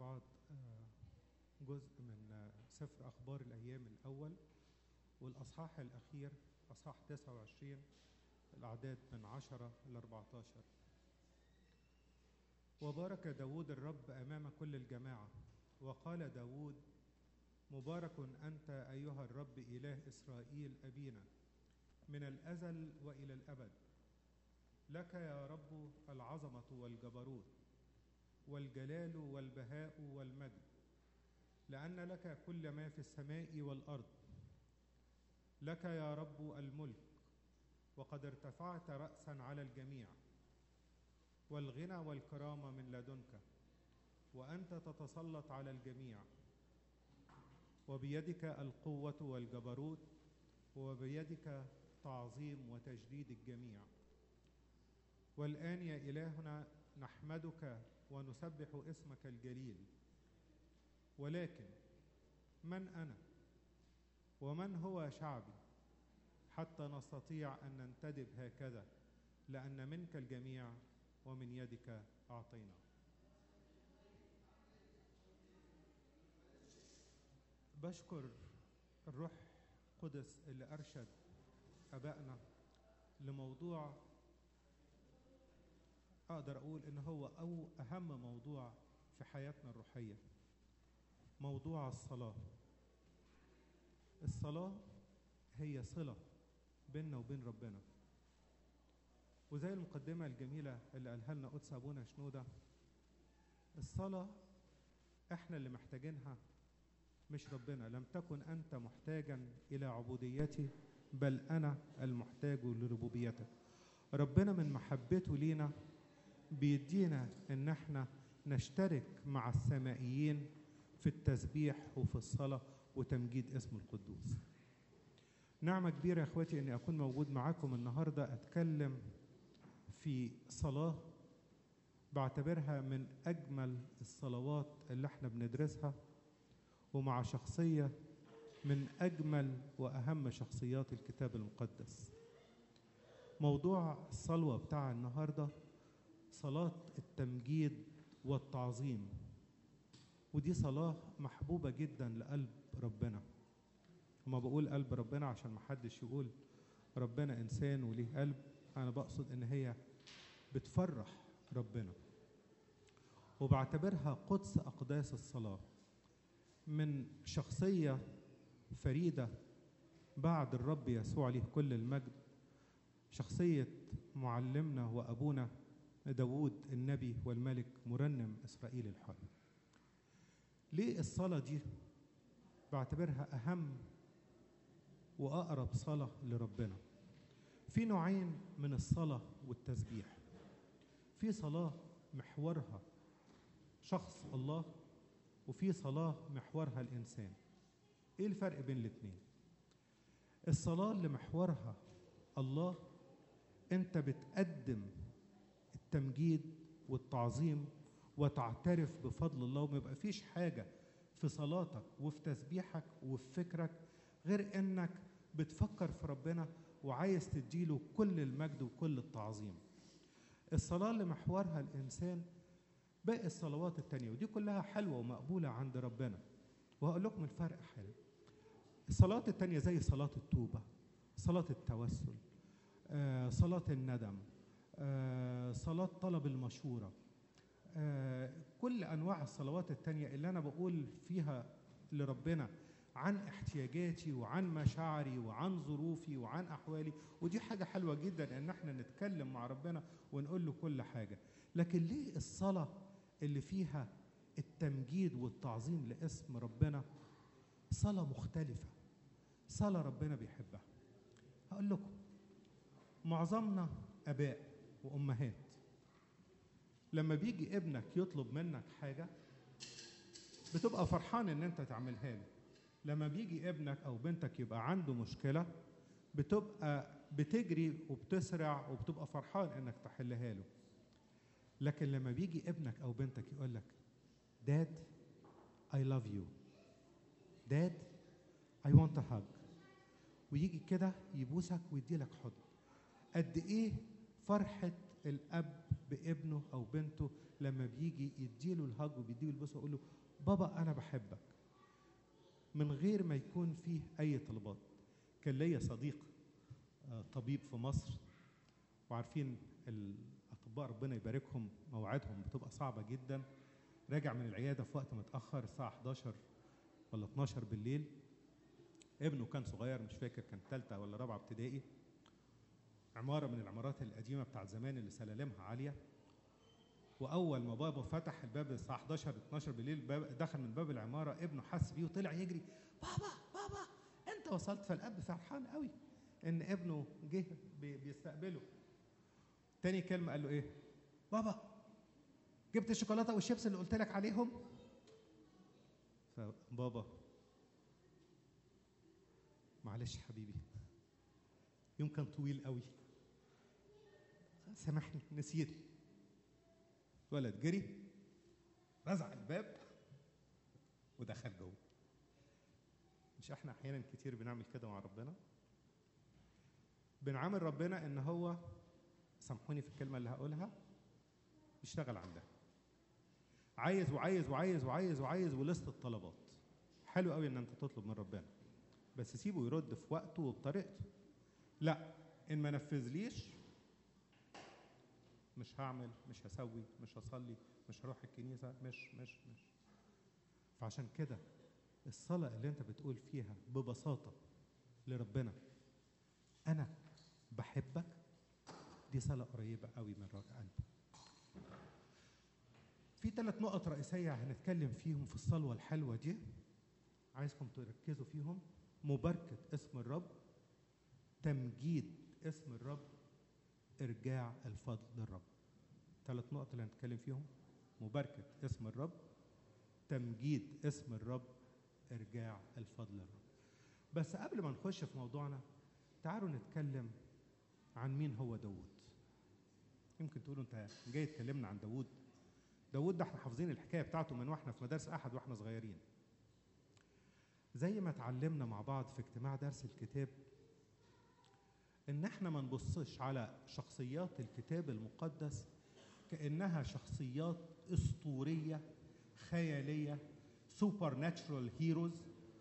قراءات آه، جزء من آه، سفر أخبار الأيام الأول والأصحاح الأخير أصحاح 29 الأعداد من 10 ل 14 وبارك داود الرب أمام كل الجماعة وقال داود مبارك أنت أيها الرب إله إسرائيل أبينا من الأزل وإلى الأبد لك يا رب العظمة والجبروت والجلال والبهاء والمجد لأن لك كل ما في السماء والأرض لك يا رب الملك وقد ارتفعت رأسا على الجميع والغنى والكرامة من لدنك وأنت تتسلط على الجميع وبيدك القوة والجبروت وبيدك تعظيم وتجديد الجميع والآن يا إلهنا نحمدك ونسبح اسمك الجليل ولكن من أنا ومن هو شعبي حتى نستطيع أن ننتدب هكذا لأن منك الجميع ومن يدك أعطينا بشكر الروح قدس اللي أرشد أبائنا لموضوع أقدر أقول إن هو أو أهم موضوع في حياتنا الروحية موضوع الصلاة الصلاة هي صلة بيننا وبين ربنا وزي المقدمة الجميلة اللي قالها لنا قدس أبونا شنودة الصلاة إحنا اللي محتاجينها مش ربنا لم تكن أنت محتاجا إلى عبوديتي بل أنا المحتاج لربوبيتك ربنا من محبته لينا بيدينا إن احنا نشترك مع السمائيين في التسبيح وفي الصلاة وتمجيد اسم القدوس نعمة كبيرة يا اخواتي اني اكون موجود معاكم النهاردة اتكلم في صلاة بعتبرها من اجمل الصلوات اللي احنا بندرسها ومع شخصية من اجمل واهم شخصيات الكتاب المقدس موضوع الصلوة بتاع النهاردة صلاة التمجيد والتعظيم ودي صلاة محبوبة جدا لقلب ربنا وما بقول قلب ربنا عشان محدش يقول ربنا إنسان وليه قلب أنا بقصد إن هي بتفرح ربنا وبعتبرها قدس أقداس الصلاة من شخصية فريدة بعد الرب يسوع عليه كل المجد شخصية معلمنا وأبونا داود النبي والملك مرنم إسرائيل الحر ليه الصلاة دي بعتبرها أهم وأقرب صلاة لربنا في نوعين من الصلاة والتسبيح في صلاة محورها شخص الله وفي صلاة محورها الإنسان إيه الفرق بين الاتنين الصلاة اللي محورها الله أنت بتقدم التمجيد والتعظيم وتعترف بفضل الله وما يبقى فيش حاجة في صلاتك وفي تسبيحك وفي فكرك غير انك بتفكر في ربنا وعايز تديله كل المجد وكل التعظيم الصلاة اللي محورها الإنسان باقي الصلوات التانية ودي كلها حلوة ومقبولة عند ربنا وهقول لكم الفرق حلو الصلاة التانية زي صلاة التوبة صلاة التوسل آه، صلاة الندم آه، صلاة طلب المشورة آه، كل انواع الصلوات التانية اللي انا بقول فيها لربنا عن احتياجاتي وعن مشاعري وعن ظروفي وعن احوالي ودي حاجه حلوه جدا ان احنا نتكلم مع ربنا ونقول له كل حاجه لكن ليه الصلاه اللي فيها التمجيد والتعظيم لاسم ربنا صلاه مختلفه صلاه ربنا بيحبها هقول لكم معظمنا اباء وامهات لما بيجي ابنك يطلب منك حاجة بتبقى فرحان ان انت تعملها له لما بيجي ابنك او بنتك يبقى عنده مشكلة بتبقى بتجري وبتسرع وبتبقى فرحان انك تحلها له لكن لما بيجي ابنك او بنتك يقول لك داد I love you داد I want a hug ويجي كده يبوسك ويديلك حضن قد ايه فرحة الاب بابنه او بنته لما بيجي يديله الهج وبيديله البوس ويقول له بابا انا بحبك من غير ما يكون فيه اي طلبات كان ليا صديق آه، طبيب في مصر وعارفين الاطباء ربنا يباركهم مواعيدهم بتبقى صعبه جدا راجع من العياده في وقت متاخر الساعه 11 ولا 12 بالليل ابنه كان صغير مش فاكر كان ثالثه ولا رابعه ابتدائي عماره من العمارات القديمه بتاعت زمان اللي سلالمها عاليه واول ما بابا فتح الباب الساعه 11 12 بالليل باب دخل من باب العماره ابنه حس بيه وطلع يجري بابا بابا انت وصلت فالاب فرحان قوي ان ابنه جه بي- بيستقبله تاني كلمه قال له ايه بابا جبت الشوكولاته والشيبس اللي قلت لك عليهم فبابا معلش حبيبي يوم كان طويل قوي سامحني نسيت ولد جري رزع الباب ودخل جوه مش احنا احيانا كتير بنعمل كده مع ربنا بنعامل ربنا ان هو سامحوني في الكلمه اللي هقولها يشتغل عندها عايز وعايز وعايز وعايز وعايز ولست الطلبات حلو قوي ان انت تطلب من ربنا بس سيبه يرد في وقته وبطريقته لا ان ما نفذليش مش هعمل مش هسوي مش هصلي مش هروح الكنيسه مش مش مش فعشان كده الصلاه اللي انت بتقول فيها ببساطه لربنا انا بحبك دي صلاه قريبه قوي من رأي قلبي في ثلاث نقط رئيسيه هنتكلم فيهم في الصلوه الحلوه دي عايزكم تركزوا فيهم مباركه اسم الرب تمجيد اسم الرب ارجاع الفضل للرب ثلاث نقط اللي هنتكلم فيهم مباركه اسم الرب تمجيد اسم الرب ارجاع الفضل للرب بس قبل ما نخش في موضوعنا تعالوا نتكلم عن مين هو داوود يمكن تقولوا انت جاي تكلمنا عن داوود داوود ده احنا حافظين الحكايه بتاعته من واحنا في مدارس احد واحنا صغيرين زي ما اتعلمنا مع بعض في اجتماع درس الكتاب ان احنا ما نبصش على شخصيات الكتاب المقدس كانها شخصيات اسطوريه خياليه سوبر ناتشرال هيروز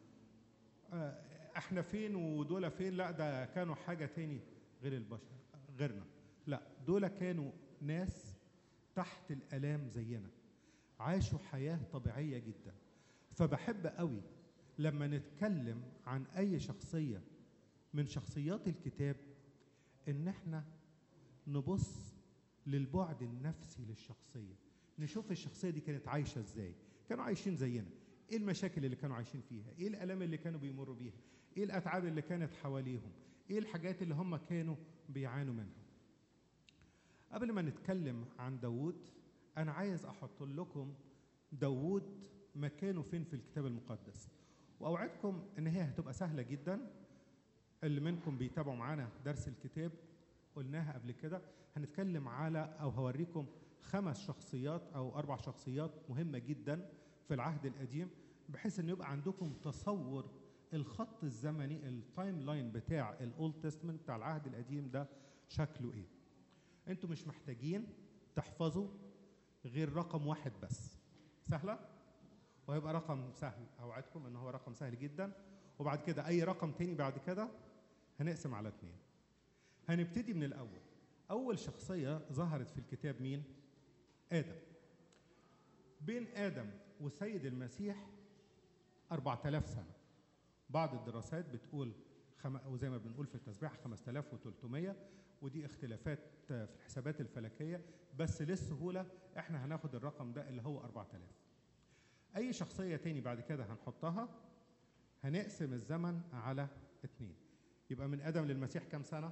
احنا فين ودول فين لا ده كانوا حاجه تاني غير البشر غيرنا لا دول كانوا ناس تحت الالام زينا عاشوا حياه طبيعيه جدا فبحب قوي لما نتكلم عن اي شخصيه من شخصيات الكتاب ان احنا نبص للبعد النفسي للشخصيه نشوف الشخصيه دي كانت عايشه ازاي كانوا عايشين زينا ايه المشاكل اللي كانوا عايشين فيها ايه الالام اللي كانوا بيمروا بيها ايه الاتعاب اللي كانت حواليهم ايه الحاجات اللي هم كانوا بيعانوا منها قبل ما نتكلم عن داوود انا عايز احط لكم داوود مكانه فين في الكتاب المقدس واوعدكم ان هي هتبقى سهله جدا اللي منكم بيتابعوا معانا درس الكتاب قلناها قبل كده هنتكلم على او هوريكم خمس شخصيات او اربع شخصيات مهمه جدا في العهد القديم بحيث ان يبقى عندكم تصور الخط الزمني التايم لاين بتاع الاولد تestament بتاع العهد القديم ده شكله ايه انتوا مش محتاجين تحفظوا غير رقم واحد بس سهله وهيبقى رقم سهل اوعدكم ان هو رقم سهل جدا وبعد كده اي رقم تاني بعد كده هنقسم على اتنين هنبتدي من الاول اول شخصيه ظهرت في الكتاب مين ادم بين ادم والسيد المسيح 4000 سنه بعض الدراسات بتقول خم... وزي ما بنقول في التسبيح 5300 ودي اختلافات في الحسابات الفلكيه بس للسهوله احنا هناخد الرقم ده اللي هو 4000 اي شخصيه تاني بعد كده هنحطها هنقسم الزمن على اتنين يبقى من ادم للمسيح كام سنه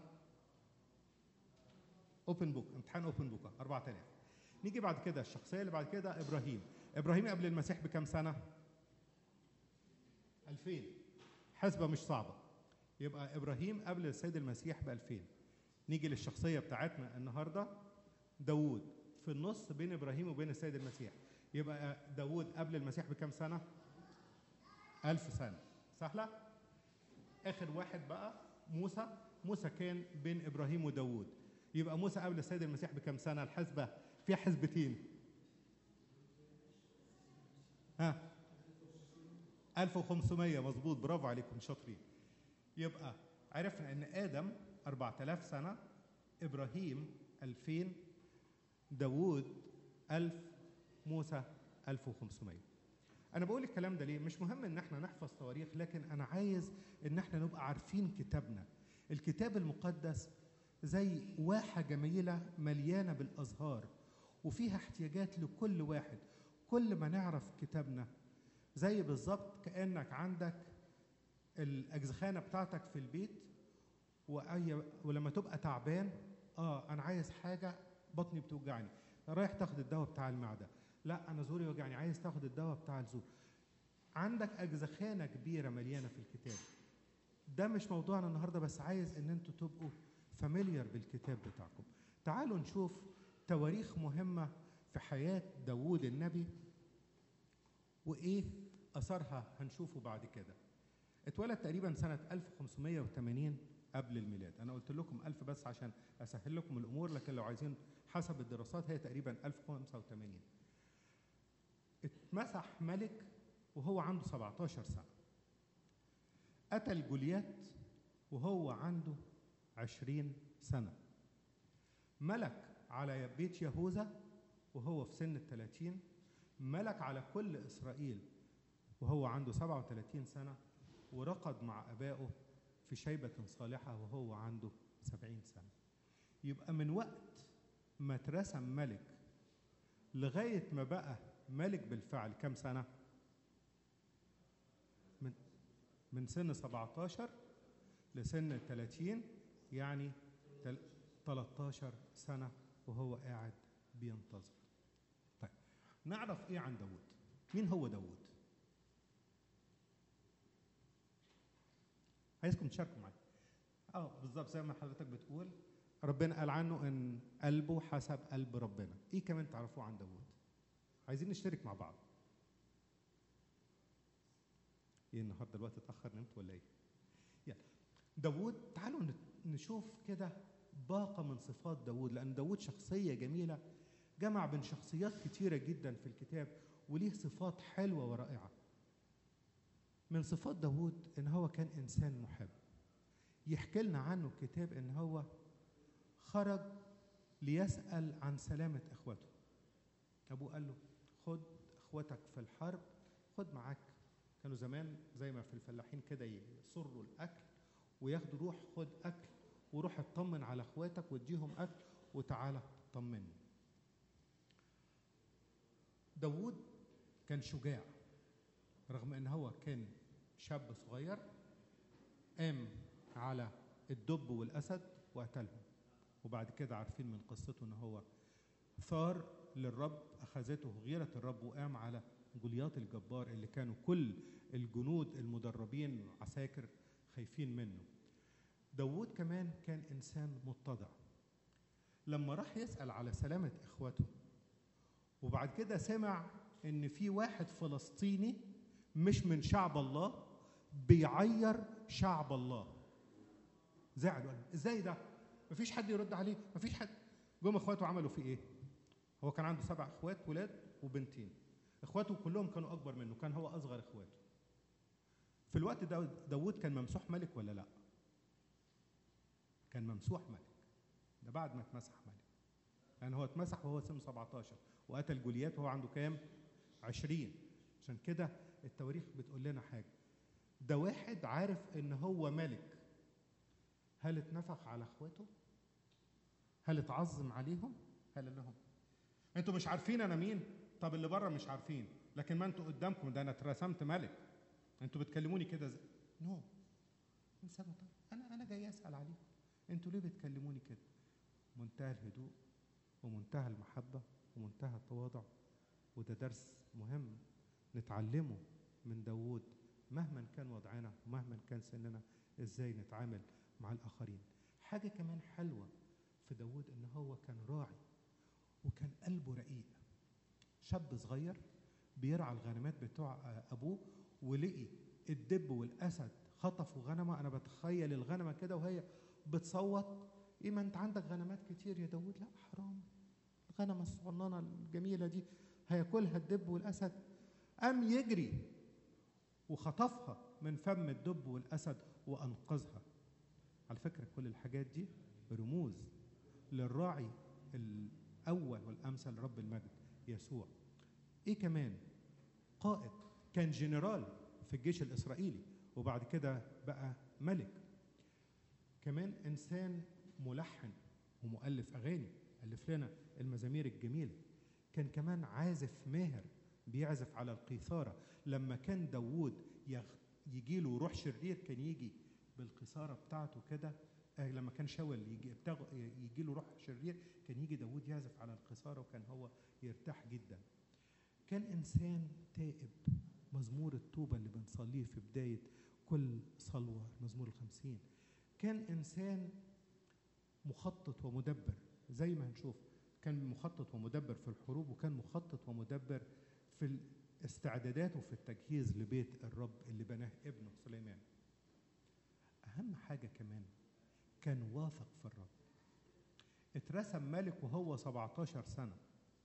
اوبن بوك امتحان اوبن بوك 4000 نيجي بعد كده الشخصيه اللي بعد كده ابراهيم ابراهيم قبل المسيح بكام سنه 2000 حسبه مش صعبه يبقى ابراهيم قبل السيد المسيح ب 2000 نيجي للشخصيه بتاعتنا النهارده داوود في النص بين ابراهيم وبين السيد المسيح يبقى داوود قبل المسيح بكام سنه 1000 سنه سهله اخر واحد بقى موسى موسى كان بين ابراهيم وداوود يبقى موسى قبل السيد المسيح بكام سنه الحسبه فيها حسبتين ها 1500 مظبوط برافو عليكم شاطرين يبقى عرفنا ان ادم 4000 سنه ابراهيم 2000 داوود 1000 موسى 1500 انا بقول الكلام ده ليه مش مهم ان احنا نحفظ تواريخ لكن انا عايز ان احنا نبقى عارفين كتابنا الكتاب المقدس زي واحه جميله مليانه بالازهار وفيها احتياجات لكل واحد كل ما نعرف كتابنا زي بالظبط كانك عندك الاجزخانه بتاعتك في البيت وأي ولما تبقى تعبان اه انا عايز حاجه بطني بتوجعني رايح تاخد الدواء بتاع المعده لا انا زوري وجعني عايز تاخد الدواء بتاع الزور عندك اجزخانه كبيره مليانه في الكتاب ده مش موضوعنا النهارده بس عايز ان انتوا تبقوا فاميليار بالكتاب بتاعكم تعالوا نشوف تواريخ مهمه في حياه داوود النبي وايه اثرها هنشوفه بعد كده اتولد تقريبا سنه 1580 قبل الميلاد انا قلت لكم 1000 بس عشان اسهل لكم الامور لكن لو عايزين حسب الدراسات هي تقريبا 1085 اتمسح ملك وهو عنده 17 سنه قتل جوليات وهو عنده 20 سنه ملك على بيت يهوذا وهو في سن الثلاثين ملك على كل إسرائيل وهو عنده 37 سنة ورقد مع أبائه في شيبة صالحة وهو عنده 70 سنة يبقى من وقت ما اترسم ملك لغاية ما بقى ملك بالفعل كم سنة؟ من من سن 17 لسن 30 يعني 13 سنة وهو قاعد بينتظر طيب نعرف ايه عن داود مين هو داود عايزكم تشاركوا معايا اه بالظبط زي ما حضرتك بتقول ربنا قال عنه ان قلبه حسب قلب ربنا ايه كمان تعرفوه عن داود عايزين نشترك مع بعض ايه النهارده الوقت اتاخر نمت ولا ايه يلا داود تعالوا نشوف كده باقة من صفات داود لأن داود شخصية جميلة جمع بين شخصيات كتيرة جدا في الكتاب وليه صفات حلوة ورائعة من صفات داود إن هو كان إنسان محب يحكي لنا عنه الكتاب إن هو خرج ليسأل عن سلامة إخوته أبوه قال له خد إخوتك في الحرب خد معاك كانوا زمان زي ما في الفلاحين كده يصروا الأكل وياخدوا روح خد أكل وروح اطمن على اخواتك واديهم اكل وتعالى طمني داوود كان شجاع رغم ان هو كان شاب صغير قام على الدب والاسد وقتلهم وبعد كده عارفين من قصته ان هو ثار للرب اخذته غيره الرب وقام على جولياط الجبار اللي كانوا كل الجنود المدربين عساكر خايفين منه داوود كمان كان إنسان متضع لما راح يسأل على سلامة إخوته وبعد كده سمع إن في واحد فلسطيني مش من شعب الله بيعير شعب الله زعل وقال ازاي ده مفيش حد يرد عليه مفيش حد جم اخواته عملوا فيه ايه هو كان عنده سبع اخوات ولاد وبنتين اخواته كلهم كانوا اكبر منه كان هو اصغر اخواته في الوقت ده داود كان ممسوح ملك ولا لا كان ممسوح ملك ده بعد ما اتمسح ملك لان هو اتمسح وهو سنه 17 وقتل جوليات وهو عنده كام 20 عشان كده التواريخ بتقول لنا حاجه ده واحد عارف ان هو ملك هل اتنفخ على اخواته هل اتعظم عليهم هل لهم انتوا مش عارفين انا مين طب اللي بره مش عارفين لكن ما انتوا قدامكم ده انا اترسمت ملك انتوا بتكلموني كده زي نو انسان انا انا جاي اسال عليكم انتوا ليه بتكلموني كده منتهى الهدوء ومنتهى المحبه ومنتهى التواضع وده درس مهم نتعلمه من داوود مهما كان وضعنا ومهما كان سننا ازاي نتعامل مع الاخرين حاجه كمان حلوه في داوود ان هو كان راعي وكان قلبه رقيق شاب صغير بيرعى الغنمات بتوع ابوه ولقي الدب والاسد خطفوا غنمه انا بتخيل الغنمه كده وهي بتصوت ايه ما انت عندك غنمات كتير يا داوود لا حرام الغنم الصغننه الجميله دي هياكلها الدب والاسد قام يجري وخطفها من فم الدب والاسد وانقذها على فكره كل الحاجات دي رموز للراعي الاول والامثل رب المجد يسوع ايه كمان قائد كان جنرال في الجيش الاسرائيلي وبعد كده بقى ملك كمان انسان ملحن ومؤلف اغاني الف لنا المزامير الجميله كان كمان عازف ماهر بيعزف على القيثاره لما كان داوود يجي له روح شرير كان يجي بالقيثاره بتاعته كده آه لما كان شاول يجي يجي له روح شرير كان يجي داوود يعزف على القيثاره وكان هو يرتاح جدا كان انسان تائب مزمور التوبه اللي بنصليه في بدايه كل صلوه مزمور الخمسين كان انسان مخطط ومدبر زي ما هنشوف كان مخطط ومدبر في الحروب وكان مخطط ومدبر في الاستعدادات وفي التجهيز لبيت الرب اللي بناه ابنه سليمان اهم حاجه كمان كان واثق في الرب اترسم ملك وهو 17 سنه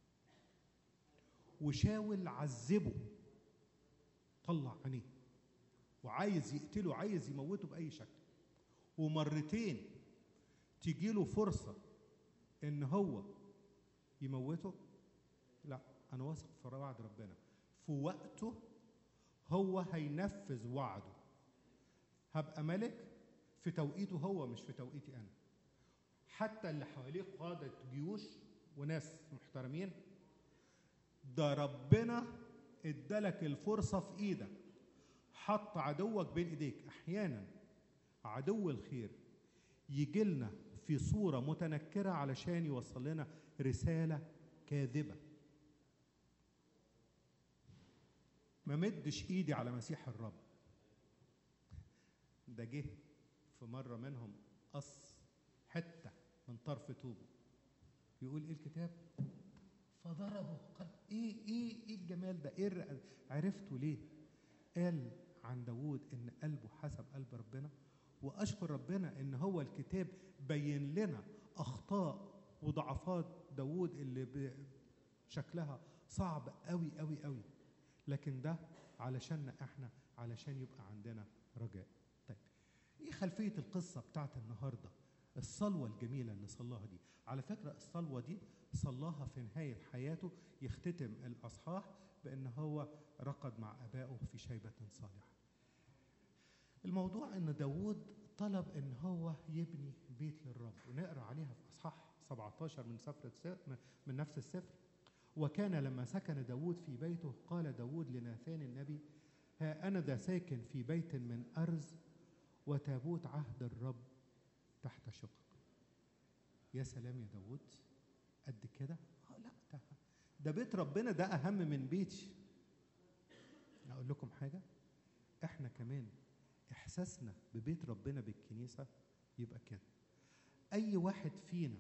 وشاول عذبه طلع عينيه وعايز يقتله عايز يموته باي شكل ومرتين تيجي له فرصه ان هو يموته لا انا واثق في وعد ربنا في وقته هو هينفذ وعده هبقى ملك في توقيته هو مش في توقيتي انا حتى اللي حواليه قادة جيوش وناس محترمين ده ربنا ادالك الفرصة في ايدك حط عدوك بين ايديك احيانا عدو الخير يجي لنا في صورة متنكرة علشان يوصل لنا رسالة كاذبة ما مدش ايدي على مسيح الرب ده جه في مرة منهم قص حتة من طرف توبه يقول ايه الكتاب فضربه قال ايه ايه ايه الجمال ده ايه عرفته ليه قال عن داوود ان قلبه حسب قلب ربنا واشكر ربنا ان هو الكتاب بين لنا اخطاء وضعفات داوود اللي شكلها صعب قوي قوي قوي لكن ده علشان احنا علشان يبقى عندنا رجاء طيب ايه خلفيه القصه بتاعت النهارده الصلوه الجميله اللي صلاها دي على فكره الصلوه دي صلاها في نهايه حياته يختتم الاصحاح بان هو رقد مع ابائه في شيبه صالحه الموضوع ان داوود طلب ان هو يبني بيت للرب ونقرا عليها في اصحاح 17 من سفر من نفس السفر وكان لما سكن داود في بيته قال داود لناثان النبي ها أنا ذا ساكن في بيت من أرز وتابوت عهد الرب تحت شقق يا سلام يا داود قد كده آه لا ده, ده بيت ربنا ده أهم من بيتي أقول لكم حاجة إحنا كمان إحساسنا ببيت ربنا بالكنيسة يبقى كده أي واحد فينا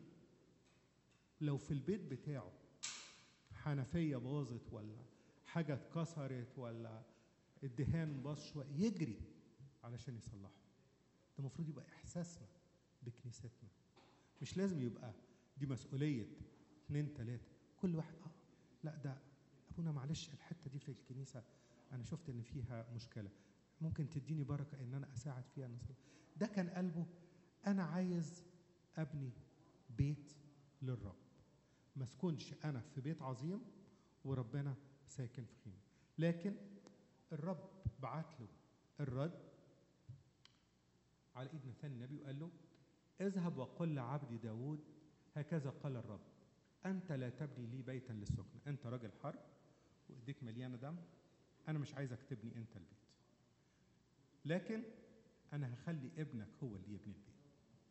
لو في البيت بتاعه حنفيه باظت ولا حاجه اتكسرت ولا الدهان باظ شويه يجري علشان يصلحه ده المفروض يبقى احساسنا بكنيستنا مش لازم يبقى دي مسؤوليه اتنين تلاته كل واحد اه لا ده ابونا معلش الحته دي في الكنيسه انا شفت ان فيها مشكله ممكن تديني بركه ان انا اساعد فيها نصلي ده كان قلبه انا عايز ابني بيت للرب ما اسكنش انا في بيت عظيم وربنا ساكن في خيمه لكن الرب بعت له الرد على ايد نثان النبي وقال له اذهب وقل لعبدي داود هكذا قال الرب انت لا تبني لي بيتا للسكن انت راجل حرب وايديك مليانه دم انا مش عايزك تبني انت البيت لكن انا هخلي ابنك هو اللي يبني البيت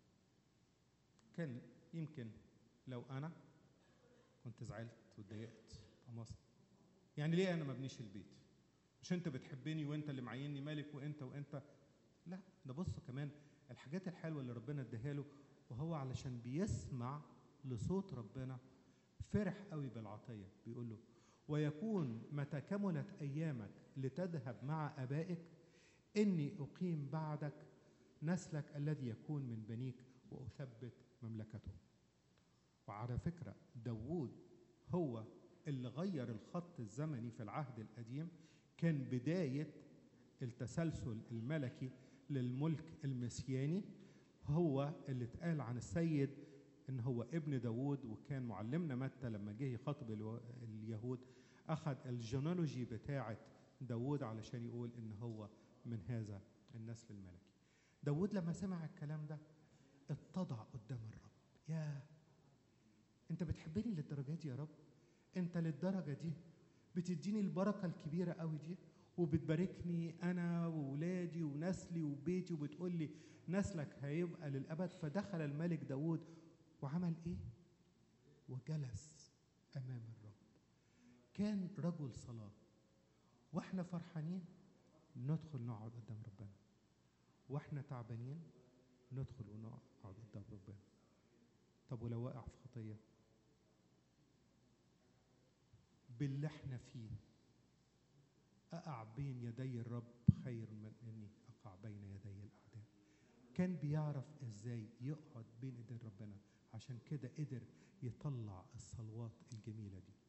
كان يمكن لو انا كنت زعلت واتضايقت مصر يعني ليه انا ما ابنيش البيت مش انت بتحبني وانت اللي معيني مالك وانت وانت لا ده بصوا كمان الحاجات الحلوه اللي ربنا اداها له وهو علشان بيسمع لصوت ربنا فرح قوي بالعطيه بيقول له ويكون متى كملت ايامك لتذهب مع ابائك اني اقيم بعدك نسلك الذي يكون من بنيك واثبت مملكته وعلى فكره داوود هو اللي غير الخط الزمني في العهد القديم كان بداية التسلسل الملكي للملك المسياني هو اللي اتقال عن السيد ان هو ابن داوود وكان معلمنا متى لما جه يخاطب الو- اليهود اخذ الجينولوجي بتاعه داوود علشان يقول ان هو من هذا النسل الملكي داوود لما سمع الكلام ده اتضع قدام الرب يا انت بتحبني للدرجه دي يا رب انت للدرجه دي بتديني البركه الكبيره قوي دي وبتباركني انا وولادي ونسلي وبيتي وبتقول لي نسلك هيبقى للابد فدخل الملك داوود وعمل ايه وجلس امام الرب كان رجل صلاه واحنا فرحانين ندخل نقعد قدام ربنا واحنا تعبانين ندخل ونقعد قدام ربنا طب ولو وقع في خطيه باللي احنا فيه اقع بين يدي الرب خير من اني اقع بين يدي الاعداء كان بيعرف ازاي يقعد بين ايدين ربنا عشان كده قدر يطلع الصلوات الجميله دي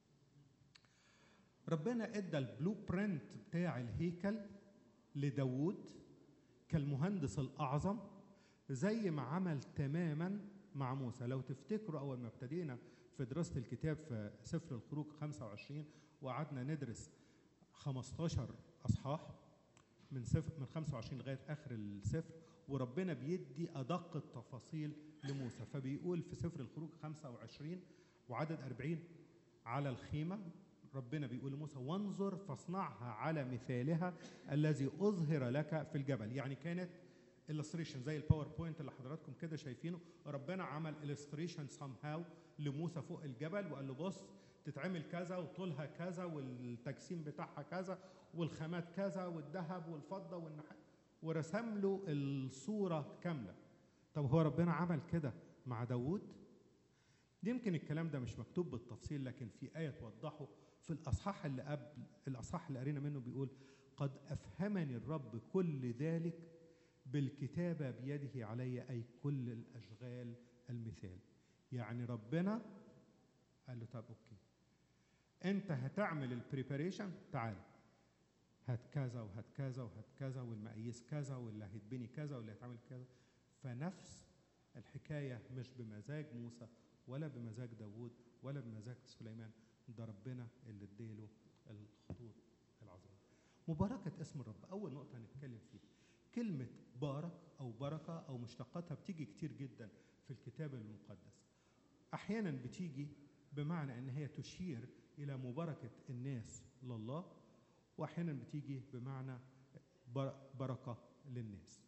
ربنا ادى البلو برنت بتاع الهيكل لداوود كالمهندس الاعظم زي ما عمل تماما مع موسى لو تفتكروا اول ما ابتدينا في دراسه الكتاب في سفر الخروج 25 وقعدنا ندرس 15 اصحاح من سفر من 25 لغايه اخر السفر وربنا بيدي ادق التفاصيل لموسى فبيقول في سفر الخروج 25 وعدد 40 على الخيمه ربنا بيقول لموسى وانظر فاصنعها على مثالها الذي اظهر لك في الجبل يعني كانت illustration زي الباوربوينت اللي حضراتكم كده شايفينه ربنا عمل illustration somehow لموسى فوق الجبل وقال له بص تتعمل كذا وطولها كذا والتجسيم بتاعها كذا والخامات كذا والذهب والفضه والنحاس ورسم له الصوره كامله طب هو ربنا عمل كده مع داوود يمكن الكلام ده مش مكتوب بالتفصيل لكن في آية توضحه في الأصحاح اللي قبل الأصحاح اللي قرينا منه بيقول قد أفهمني الرب كل ذلك بالكتابة بيده علي أي كل الأشغال المثال يعني ربنا قال له طب أوكي أنت هتعمل البريباريشن تعال هات كذا وهات كذا وهات كذا والمقاييس كذا واللي هيتبني كذا واللي هيتعمل كذا فنفس الحكاية مش بمزاج موسى ولا بمزاج داوود ولا بمزاج سليمان ده ربنا اللي اديله الخطوط العظيمة مباركة اسم الرب أول نقطة هنتكلم فيها كلمة بارك أو بركة أو مشتقاتها بتيجي كتير جدا في الكتاب المقدس أحيانا بتيجي بمعنى أن هي تشير إلى مباركة الناس لله وأحيانا بتيجي بمعنى بر- بركة للناس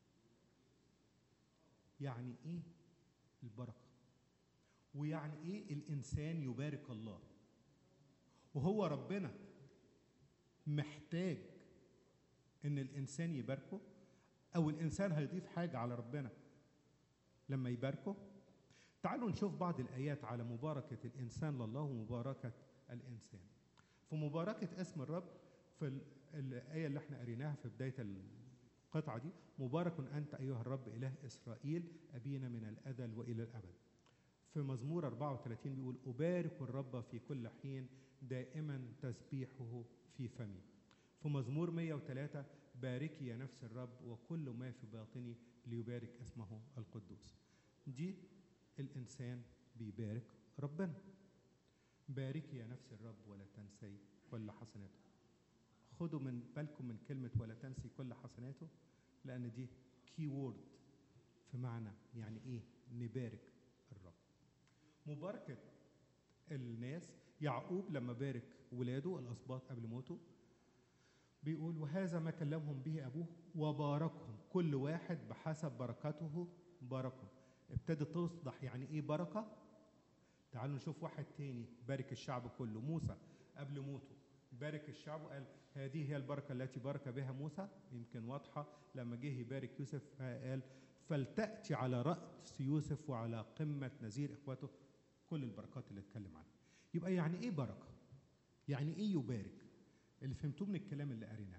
يعني إيه البركة ويعني ايه الانسان يبارك الله وهو ربنا محتاج ان الانسان يباركه او الانسان هيضيف حاجه على ربنا لما يباركه تعالوا نشوف بعض الايات على مباركه الانسان لله ومباركه الانسان في مباركه اسم الرب في ال- الايه اللي احنا قريناها في بدايه القطعه دي مبارك انت ايها الرب اله اسرائيل ابينا من الازل والى الابد في مزمور 34 بيقول أبارك الرب في كل حين دائما تسبيحه في فمي في مزمور 103 باركي يا نفس الرب وكل ما في باطني ليبارك اسمه القدوس دي الإنسان بيبارك ربنا باركي يا نفس الرب ولا تنسي كل حسناته خدوا من بالكم من كلمة ولا تنسي كل حسناته لأن دي كي وورد في معنى يعني إيه نبارك الرب مباركة الناس يعقوب لما بارك ولاده الأسباط قبل موته بيقول وهذا ما كلمهم به أبوه وباركهم كل واحد بحسب بركته باركهم ابتدت توضح يعني إيه بركة تعالوا نشوف واحد تاني بارك الشعب كله موسى قبل موته بارك الشعب وقال هذه هي البركة التي بارك بها موسى يمكن واضحة لما جه يبارك يوسف قال فلتأتي على رأس يوسف وعلى قمة نذير إخوته كل البركات اللي اتكلم عنها يبقى يعني ايه بركه يعني ايه يبارك اللي فهمتوه من الكلام اللي قريناه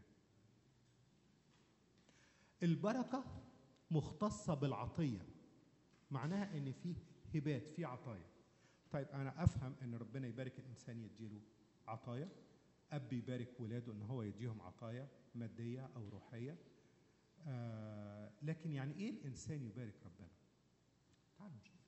البركه مختصه بالعطيه معناها ان في هبات في عطايا طيب انا افهم ان ربنا يبارك الانسان يديله عطايا اب يبارك ولاده ان هو يديهم عطايا ماديه او روحيه آه لكن يعني ايه الانسان يبارك ربنا تعالوا نشوف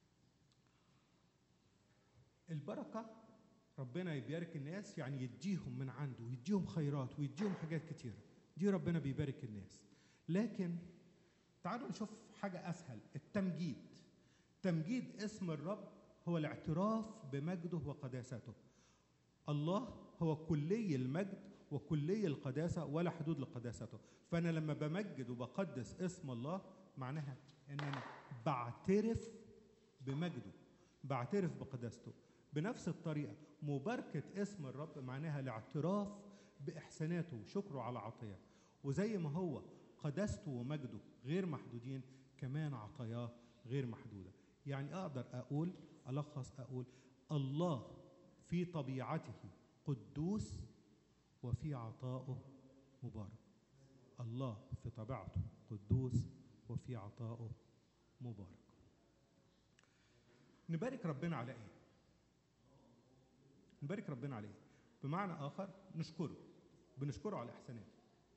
البركه ربنا يبارك الناس يعني يديهم من عنده يديهم خيرات ويديهم حاجات كتيره دي ربنا بيبارك الناس لكن تعالوا نشوف حاجه اسهل التمجيد تمجيد اسم الرب هو الاعتراف بمجده وقداسته الله هو كلي المجد وكلي القداسه ولا حدود لقداسته فانا لما بمجد وبقدس اسم الله معناها ان انا بعترف بمجده بعترف بقداسته بنفس الطريقه مباركه اسم الرب معناها الاعتراف باحساناته وشكره على عطيه وزي ما هو قداسته ومجده غير محدودين كمان عطاياه غير محدوده يعني اقدر اقول الخص اقول الله في طبيعته قدوس وفي عطائه مبارك الله في طبيعته قدوس وفي عطائه مبارك نبارك ربنا على ايه نبارك ربنا على ايه بمعنى اخر نشكره بنشكره على احساناته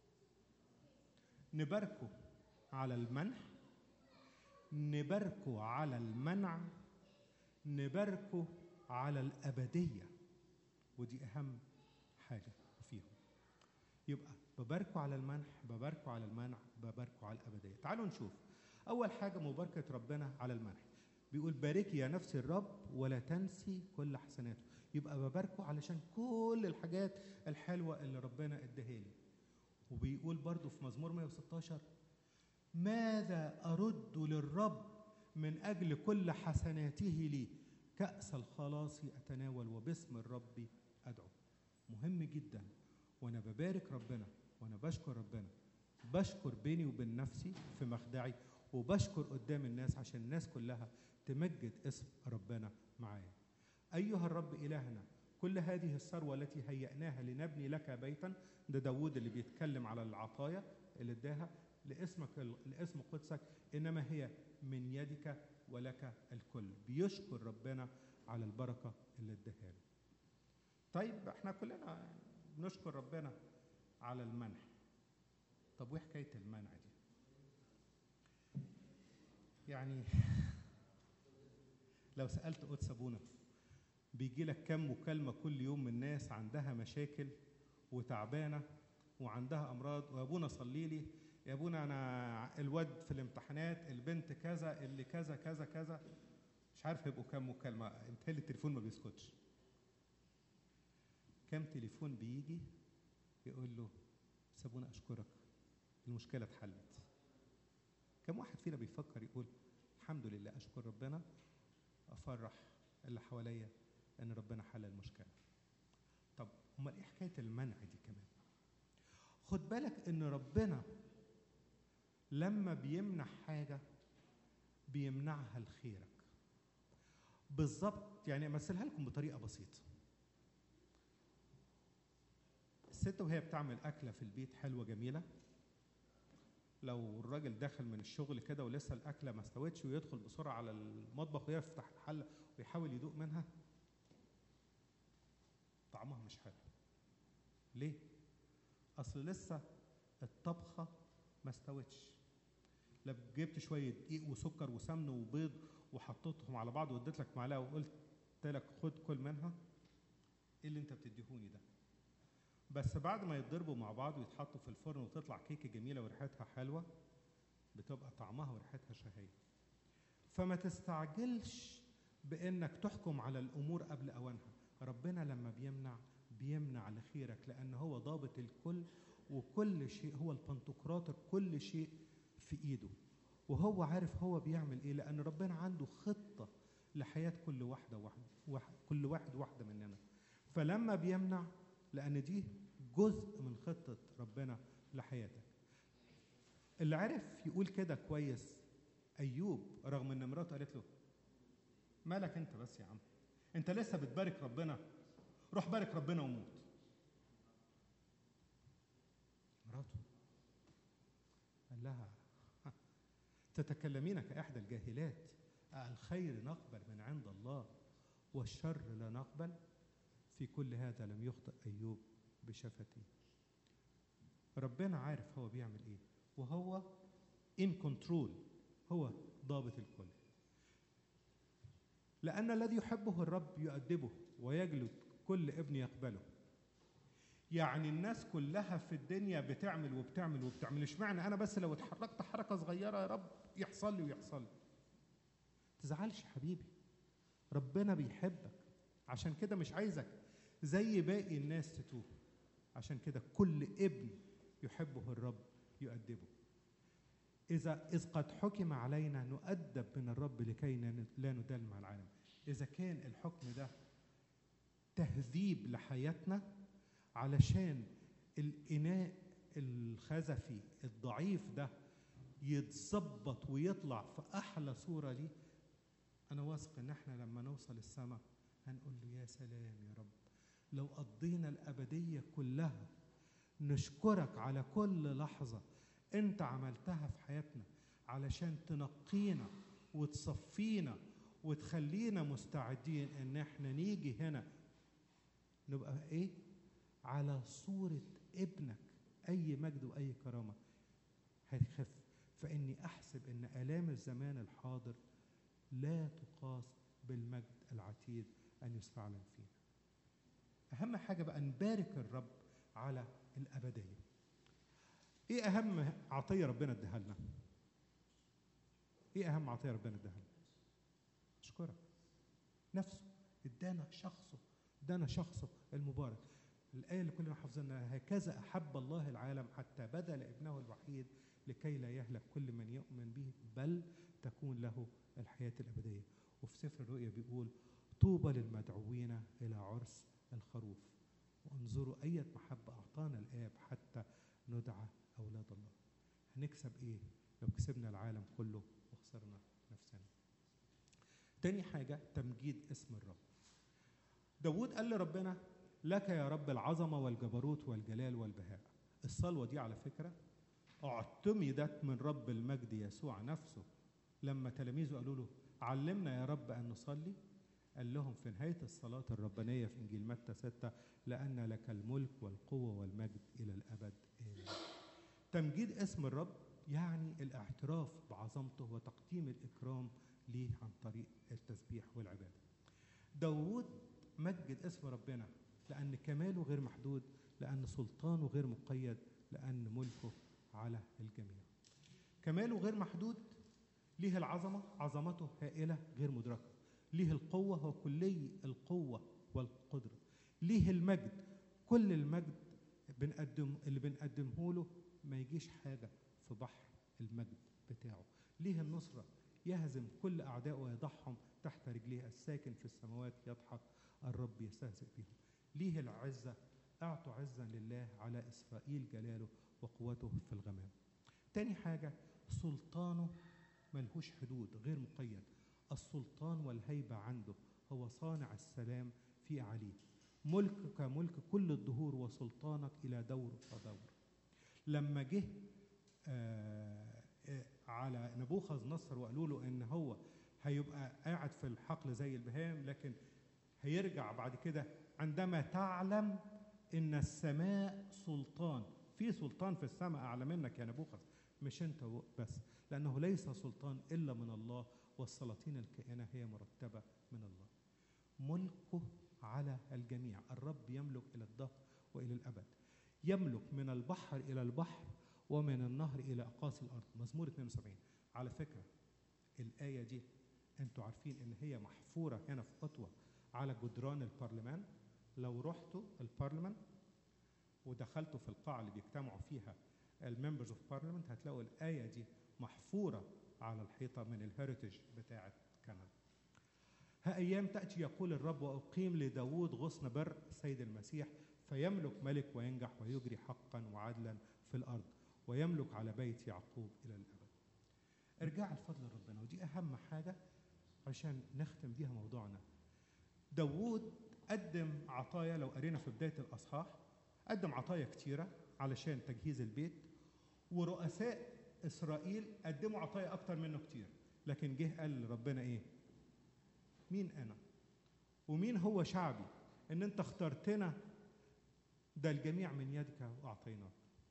نباركه على المنح نباركه على المنع نباركه على الأبدية ودي أهم حاجة فيهم يبقى بباركه على المنح بباركه على المنع بباركه على الأبدية تعالوا نشوف أول حاجة مباركة ربنا على المنح بيقول باركي يا نفسي الرب ولا تنسي كل حسناته يبقى بباركه علشان كل الحاجات الحلوة اللي ربنا اداها لي وبيقول برضو في مزمور 116 ماذا أرد للرب من أجل كل حسناته لي كأس الخلاص أتناول وباسم الرب أدعو مهم جدا وأنا ببارك ربنا وأنا بشكر ربنا بشكر بيني وبين نفسي في مخدعي وبشكر قدام الناس عشان الناس كلها تمجد اسم ربنا معايا أيها الرب إلهنا كل هذه الثروة التي هيأناها لنبني لك بيتا ده داود اللي بيتكلم على العطايا اللي اداها لاسمك لاسم قدسك انما هي من يدك ولك الكل بيشكر ربنا على البركه اللي اداها له طيب احنا كلنا بنشكر ربنا على المنح طب وايه حكايه المنع دي يعني لو سالت قدس ابونا بيجي لك كم مكالمه كل يوم من ناس عندها مشاكل وتعبانه وعندها امراض وابونا صلي لي يا ابونا انا الواد في الامتحانات البنت كذا اللي كذا كذا كذا مش عارف هيبقوا كام مكالمه متهيألي التليفون ما بيسكتش كام تليفون بيجي يقول له سابونا اشكرك المشكله اتحلت كم واحد فينا بيفكر يقول الحمد لله اشكر ربنا افرح اللي حواليا ان ربنا حل المشكله طب امال ايه حكايه المنع دي كمان خد بالك ان ربنا لما بيمنع حاجة بيمنعها لخيرك بالظبط يعني امثلها لكم بطريقة بسيطة الست وهي بتعمل أكلة في البيت حلوة جميلة لو الراجل دخل من الشغل كده ولسه الأكلة ما استوتش ويدخل بسرعة على المطبخ ويفتح الحلة ويحاول يدوق منها طعمها مش حلو ليه؟ أصل لسه الطبخة ما استوتش لا جبت شويه دقيق وسكر وسمن وبيض وحطيتهم على بعض واديت لك معلقه وقلت لك خد كل منها ايه اللي انت بتديهوني ده بس بعد ما يتضربوا مع بعض ويتحطوا في الفرن وتطلع كيكه جميله وريحتها حلوه بتبقى طعمها وريحتها شهيه فما تستعجلش بانك تحكم على الامور قبل اوانها ربنا لما بيمنع بيمنع لخيرك لان هو ضابط الكل وكل شيء هو البنتقراطر كل شيء في ايده وهو عارف هو بيعمل ايه لان ربنا عنده خطه لحياه كل واحده واحده واحد كل واحد واحده مننا فلما بيمنع لان دي جزء من خطه ربنا لحياتك اللي عرف يقول كده كويس ايوب رغم ان مراته قالت له مالك انت بس يا عم انت لسه بتبارك ربنا روح بارك ربنا وموت مراته قال لها تتكلمين كإحدى الجاهلات الخير نقبل من عند الله والشر لا نقبل في كل هذا لم يخطئ أيوب بشفتيه ربنا عارف هو بيعمل ايه وهو in control هو ضابط الكل لأن الذي يحبه الرب يؤدبه ويجلد كل ابن يقبله يعني الناس كلها في الدنيا بتعمل وبتعمل وبتعمل اشمعنى انا بس لو اتحركت حركه صغيره يا رب يحصل لي ويحصل لي تزعلش حبيبي ربنا بيحبك عشان كده مش عايزك زي باقي الناس تتوه عشان كده كل ابن يحبه الرب يؤدبه إذا إذ قد حكم علينا نؤدب من الرب لكي لا ندل مع العالم إذا كان الحكم ده تهذيب لحياتنا علشان الإناء الخزفي الضعيف ده يتظبط ويطلع في أحلى صورة ليه أنا واثق إن إحنا لما نوصل السماء هنقول له يا سلام يا رب لو قضينا الأبدية كلها نشكرك على كل لحظة أنت عملتها في حياتنا علشان تنقينا وتصفينا وتخلينا مستعدين إن إحنا نيجي هنا نبقى إيه؟ على صورة ابنك أي مجد وأي كرامة هتخف فإني أحسب إن آلام الزمان الحاضر لا تقاس بالمجد العتيد أن يستعلن فينا أهم حاجة بقى نبارك الرب على الأبدية إيه أهم عطية ربنا اداها لنا؟ إيه أهم عطية ربنا اداها لنا؟ أشكرك نفسه ادانا شخصه ادانا شخصه المبارك الآية اللي كلنا حافظينها هكذا أحب الله العالم حتى بذل ابنه الوحيد لكي لا يهلك كل من يؤمن به بل تكون له الحياة الأبدية وفي سفر الرؤيا بيقول طوبى للمدعوين إلى عرس الخروف وانظروا أية محبة أعطانا الآب حتى ندعى أولاد الله هنكسب إيه لو كسبنا العالم كله وخسرنا نفسنا تاني حاجة تمجيد اسم الرب داود قال لربنا لك يا رب العظمة والجبروت والجلال والبهاء الصلوة دي على فكرة اعتمدت من رب المجد يسوع نفسه لما تلاميذه قالوا له علمنا يا رب أن نصلي قال لهم في نهاية الصلاة الربانية في إنجيل متى ستة لأن لك الملك والقوة والمجد إلى الأبد آمين تمجيد اسم الرب يعني الاعتراف بعظمته وتقديم الإكرام ليه عن طريق التسبيح والعبادة داود مجد اسم ربنا لأن كماله غير محدود لأن سلطانه غير مقيد لأن ملكه على الجميع كماله غير محدود ليه العظمة عظمته هائلة غير مدركة ليه القوة هو كلي القوة والقدرة ليه المجد كل المجد بنقدم اللي بنقدمه له ما يجيش حاجة في بحر المجد بتاعه ليه النصرة يهزم كل أعدائه ويضعهم تحت رجليه الساكن في السماوات يضحك الرب يستهزئ بهم ليه العزة أعطوا عزا لله على إسرائيل جلاله وقوته في الغمام تاني حاجة سلطانه ملهوش حدود غير مقيد السلطان والهيبة عنده هو صانع السلام في عليه ملكك ملك كل الدهور وسلطانك إلى دور ودور لما جه آه آه على نبوخذ نصر وقالوا له ان هو هيبقى قاعد في الحقل زي البهام لكن هيرجع بعد كده عندما تعلم ان السماء سلطان في سلطان في السماء اعلى منك يا نبوخذ مش انت بس لانه ليس سلطان الا من الله والسلاطين الكائنه هي مرتبه من الله ملكه على الجميع الرب يملك الى الدهر والى الابد يملك من البحر الى البحر ومن النهر الى اقاصي الارض مزمور 72 على فكره الايه دي انتوا عارفين ان هي محفوره هنا في قطوه على جدران البرلمان لو رحتوا البرلمان ودخلتوا في القاعه اللي بيجتمعوا فيها الممبرز اوف بارلمنت هتلاقوا الايه دي محفوره على الحيطه من الهيريتج بتاعه كندا ها ايام تاتي يقول الرب واقيم لداوود غصن بر سيد المسيح فيملك ملك وينجح ويجري حقا وعدلا في الارض ويملك على بيت يعقوب الى الابد ارجع لفضل ربنا ودي اهم حاجه عشان نختم بيها موضوعنا داوود قدم عطايا لو قرينا في بدايه الاصحاح قدم عطايا كتيره علشان تجهيز البيت ورؤساء اسرائيل قدموا عطايا اكتر منه كتير لكن جه قال ربنا ايه مين انا ومين هو شعبي ان انت اخترتنا ده الجميع من يدك واعطيناك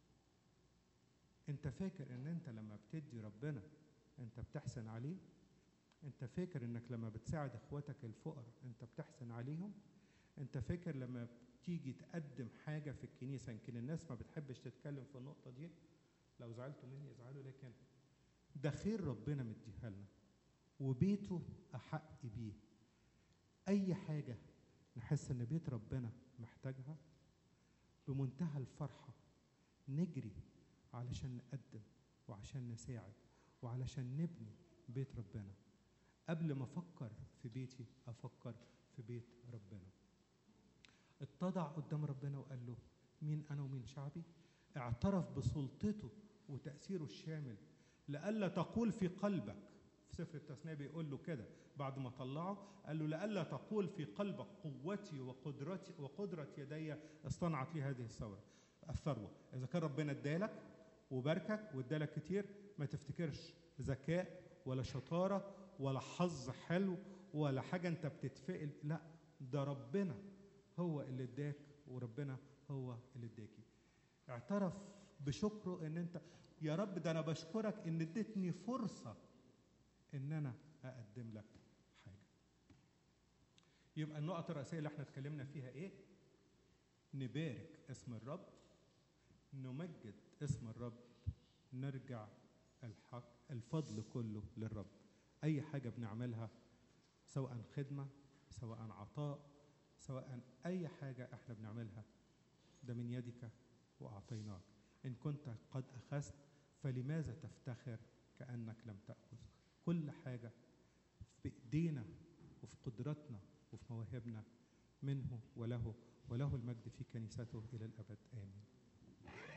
انت فاكر ان انت لما بتدي ربنا انت بتحسن عليه انت فاكر انك لما بتساعد اخواتك الفقراء انت بتحسن عليهم انت فاكر لما بتيجي تقدم حاجه في الكنيسه يمكن الناس ما بتحبش تتكلم في النقطه دي لو زعلتوا مني ازعلوا لكن ده خير ربنا مديها لنا وبيته احق بيه اي حاجه نحس ان بيت ربنا محتاجها بمنتهى الفرحه نجري علشان نقدم وعشان نساعد وعلشان نبني بيت ربنا قبل ما افكر في بيتي افكر في بيت ربنا اتضع قدام ربنا وقال له مين انا ومين شعبي اعترف بسلطته وتاثيره الشامل لئلا تقول في قلبك في سفر التثنيه بيقول له كده بعد ما طلعه قال له لئلا تقول في قلبك قوتي وقدرتي وقدره يدي اصطنعت لي هذه الثوره الثروه اذا كان ربنا ادالك وباركك وادالك كتير ما تفتكرش ذكاء ولا شطاره ولا حظ حلو ولا حاجه انت بتتفائل لا ده ربنا هو اللي اداك وربنا هو اللي اداكي اعترف بشكره ان انت يا رب ده انا بشكرك ان اديتني فرصه ان انا اقدم لك حاجه يبقى النقط الرئيسيه اللي احنا اتكلمنا فيها ايه نبارك اسم الرب نمجد اسم الرب نرجع الحق الفضل كله للرب اي حاجه بنعملها سواء خدمه سواء عطاء سواء اي حاجه احنا بنعملها ده من يدك واعطيناك ان كنت قد اخذت فلماذا تفتخر كانك لم تاخذ كل حاجه في ايدينا وفي قدرتنا وفي مواهبنا منه وله وله المجد في كنيسته الى الابد امين